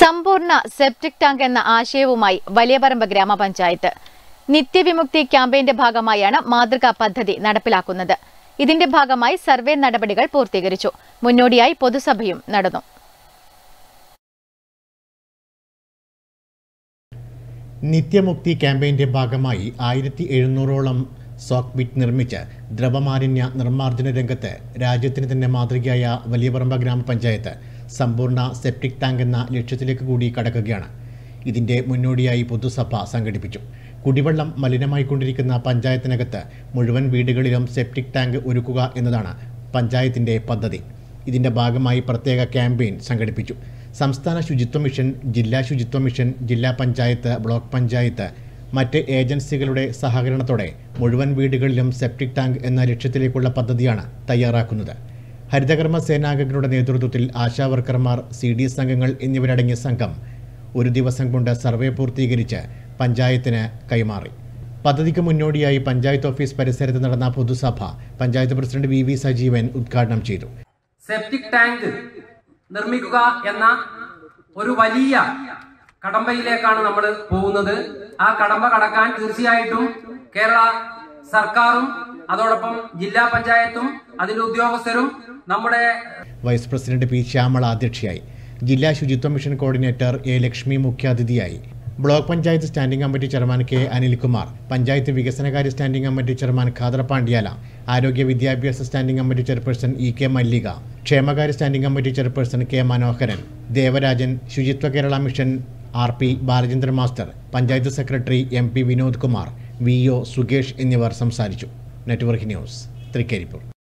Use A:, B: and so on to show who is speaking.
A: സമ്പൂർണ്ണ septic tank എന്ന ആശയവുമായി വലിയപറമ്പ് ഗ്രാമപഞ്ചായത്ത് നിത്യവിമുക്തി ക്യാമ്പയിന്റെ ഭാഗമായാണ് മാതൃകാ പദ്ധതി നടപ്പിലാക്കുന്നത് ഇതിന്റെ ഭാഗമായി സർവേ നടപടികൾ പൂർത്തീകരിച്ചു മുന്നോടിയായി പൊതുസഭയും നടന്നു
B: നിത്യമുക്തി ക്യാമ്പയിന്റെ ഭാഗമായി ആയിരത്തി എഴുന്നൂറോളം സോക്ക് ബിറ്റ് നിർമ്മിച്ച് ദ്രവമാലിന്യ നിർമ്മാർജ്ജന രംഗത്ത് രാജ്യത്തിന് തന്നെ മാതൃകയായ വലിയപറമ്പ ഗ്രാമപഞ്ചായത്ത് സമ്പൂർണ്ണ സെപ്റ്റിക് ടാങ്ക് എന്ന ലക്ഷ്യത്തിലേക്ക് കൂടി കടക്കുകയാണ് ഇതിന്റെ മുന്നോടിയായി പൊതുസഭ സംഘടിപ്പിച്ചു കുടിവെള്ളം മലിനമായിക്കൊണ്ടിരിക്കുന്ന പഞ്ചായത്തിനകത്ത് മുഴുവൻ വീടുകളിലും സെപ്റ്റിക് ടാങ്ക് ഒരുക്കുക എന്നതാണ് പഞ്ചായത്തിന്റെ പദ്ധതി ഇതിന്റെ ഭാഗമായി പ്രത്യേക ക്യാമ്പയിൻ സംഘടിപ്പിച്ചു സംസ്ഥാന ശുചിത്വ മിഷൻ ജില്ലാ ശുചിത്വ മിഷൻ ജില്ലാ പഞ്ചായത്ത് ബ്ലോക്ക് പഞ്ചായത്ത് മറ്റ് ഏജൻസികളുടെ സഹകരണത്തോടെ മുഴുവൻ വീടുകളിലും സെപ്റ്റിക് ടാങ്ക് എന്ന ലക്ഷ്യത്തിലേക്കുള്ള പദ്ധതിയാണ് തയ്യാറാക്കുന്നത് ഹരിതകർമ്മ സേനാംഗങ്ങളുടെ നേതൃത്വത്തിൽ ആശാവർക്കർമാർ സി ഡി എസ് അംഗങ്ങൾ എന്നിവരടങ്ങിയ സംഘം ഒരു ദിവസം കൊണ്ട് സർവേ പൂർത്തീകരിച്ച് പഞ്ചായത്തിന് കൈമാറി പദ്ധതിക്ക് മുന്നോടിയായി പഞ്ചായത്ത് ഓഫീസ് പരിസരത്ത് നടന്ന പൊതുസഭ panchayat president V V Sajeevan ഉദ്ഘാടനം ചെയ്തു
C: സെപ്റ്റിക് ടാങ്ക് നിർമ്മിക്കുക എന്ന ഒരു വലിയ കടമ്പയിലേക്കാണ് നമ്മൾ പോകുന്നത് ആ കടമ്പ കടക്കാൻ തീർച്ചയായിട്ടും കേരള സർക്കാരും അതോടൊപ്പം ജില്ലാ പഞ്ചായത്തും അതിന്റെ ഉദ്യോഗസ്ഥരും നമ്മുടെ
B: വൈസ് പ്രസിഡന്റ് പി ശ്യാമള അധ്യക്ഷയായി ജില്ലാ ശുചിത്വ മിഷൻ കോർഡിനേറ്റർ എ ലക്ഷ്മി മുഖ്യാതിഥിയായി block panchayat standing committee chairman K Anilkumar panchayat വികസനകാര്യ standing committee chairman Khader Pandyala ആരോഗ്യ വിദ്യാഭ്യാസ standing committee chairperson E K Mallika ക്ഷേമകാര്യ standing committee chairperson K Manoharan Devarajan Suchitwa Kerala mission R P Balachandran master panchayat secretary M P Vinod Kumar V O Sukesh എന്നിവർ സംസാരിച്ചു നെറ്റ്വർക്ക് ന്യൂസ് തൃക്കരിപ്പൂർ